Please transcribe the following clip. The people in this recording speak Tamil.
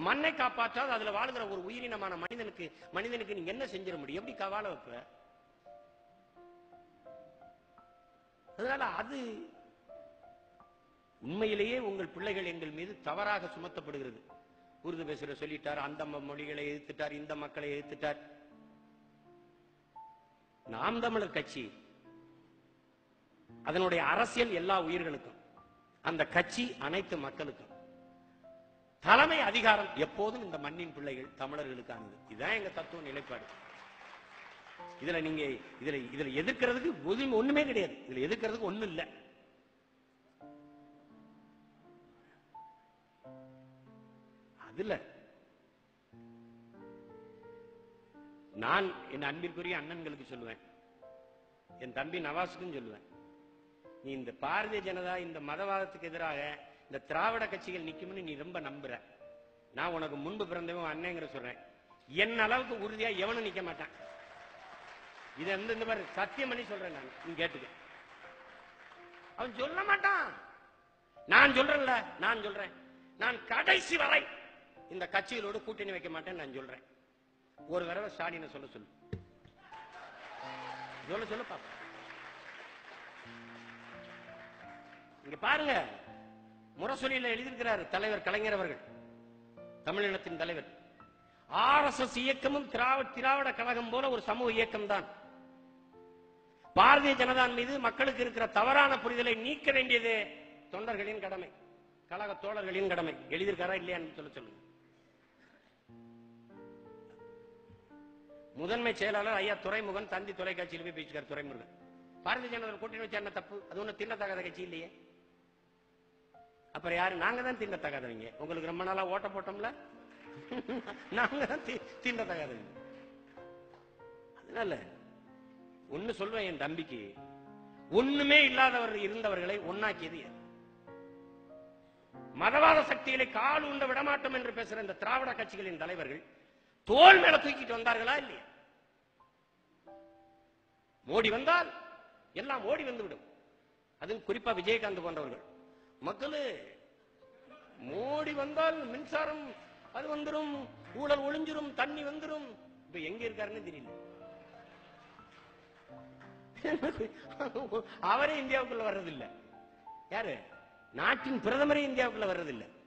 மண்ணை காப்பாற்றாது அதுல வாழ்கிற ஒரு உயிரினமான மனிதனுக்கு மனிதனுக்கு நீங்க என்ன செஞ்சிட முடியும் எப்படி கா- வாழ வைப்ப அதனால அது உண்மையிலேயே உங்கள் பிள்ளைகள் எங்கள் மீது தவறாக சுமத்தப்படுகிறது உருது பேசுற சொல்லிட்டார் அந்த ம- மொழிகளை எதிர்த்துட்டார் இந்த மக்களை எதிர்த்துட்டார் நாம் தமிழர் கட்சி அதனுடைய அரசியல் எல்லா உயிர்களுக்கும் அந்த கட்சி அனைத்து மக்களுக்கும் தலைமை அதிகாரம் எப்போதும் இந்த மண்ணின் பிள்ளைகள் தமிழர்களுக்கானது இதுதான் எங்க தத்துவ நிலைப்பாடு இதுல நீங்க இதுல இதுல எதிர்க்கிறதுக்கு ஒதுமே- ஒண்ணுமே கிடையாது இதுல எதிர்க்கிறதுக்கு ஒண்ணும் இல்ல அதுல நான் என் அன்பிற்குரிய அண்ணன்களுக்கு சொல்லுவேன் என் தம்பி நவாஸுக்கும் சொல்லுவேன் நீ இந்த பாரதிய ஜனதா இந்த மதவாதத்துக்கு எதிராக இந்த திராவிட கட்சிகள் நிக்கும்னு நீ ரொம்ப நம்புற நான் உனக்கு முன்பு பிறந்தவன் அண்ணங்கிற சொல்றேன் என் அளவுக்கு உறுதியா எவனும் நிக்க மாட்டான் இது வந்து இந்த மாதிரி சத்தியம் பண்ணி சொல்றேன் நான் நீ கேட்டுக்க அவன் சொல்ல மாட்டான் நான் சொல்றேன்ல நான் சொல்றேன் நான் கடைசி வரை இந்த கட்சிகளோடு கூட்டணி வைக்க மாட்டேன் நான் சொல்றேன் ஒரு தடவை ஸ்டாலினை சொல்ல சொல்லு சொல்ல சொல்ல பாப்போம் இங்க பாருங்க முரசொலியில எழுதியிருக்கிறார் தலைவர் கலைஞர் அவர்கள் தமிழினத்தின் தலைவர் ஆர்எஸ்எஸ் இயக்கமும் திராவிட திராவிட கழகம் போல ஒரு சமூக இயக்கம் தான் பாரதிய ஜனதா மீது மக்களுக்கு இருக்கிற தவறான புரிதலை நீக்க வேண்டியது தொண்டர்களின் கடமை கழக தோழர்களின் கடமை எழுதியிருக்காரா இல்லையான்னு சொல்ல சொல்லுங்க முதன்மை செயலாளர் ஐயா துறைமுகன் தந்தி தொலைக்காட்சியில் போய் பேசிக்கார் துறைமுருகன் பாரதிய ஜனதா கூட்டணி வச்சா என்ன தப்பு அது ஒண்ணு தின்னத்தகாத கட்சி இல்லையே அப்புறம் யாரு நாங்க தான் தின்னத்தகாதவங்க உங்களுக்கு ரொம்ப நாளா ஓட்ட போட்டோம்ல நாங்க தான் தி- தின்னத்தகாதவங்க அதனால ஒண்ணு சொல்வேன் என் தம்பிக்கு ஒண்ணுமே இல்லாதவர் இருந்தவர்களை ஒன்னாக்கியது யார்? மதவாத சக்திகளை கால் உண்ட விடமாட்டோம் என்று பேசுற இந்த திராவிட கட்சிகளின் தலைவர்கள் தோல் மேல தூக்கிட்டு வந்தார்களா இல்லையா மோடி வந்தால் எல்லாம் ஓடி வந்து விடும் அதுவும் குறிப்பா விஜயகாந்த் போன்றவர்கள் மக்களே மோடி வந்தால் மின்சாரம் அது வந்துரும் ஊழல் ஒளிஞ்சிரும் தண்ணி வந்துரும் இப்ப எங்க இருக்காருன்னு தெரியல அவரே இந்தியாவுக்குள்ள வர்றதில்லை யாரு நாட்டின் பிரதமரே இந்தியாவுக்குள்ள வர்றதில்லை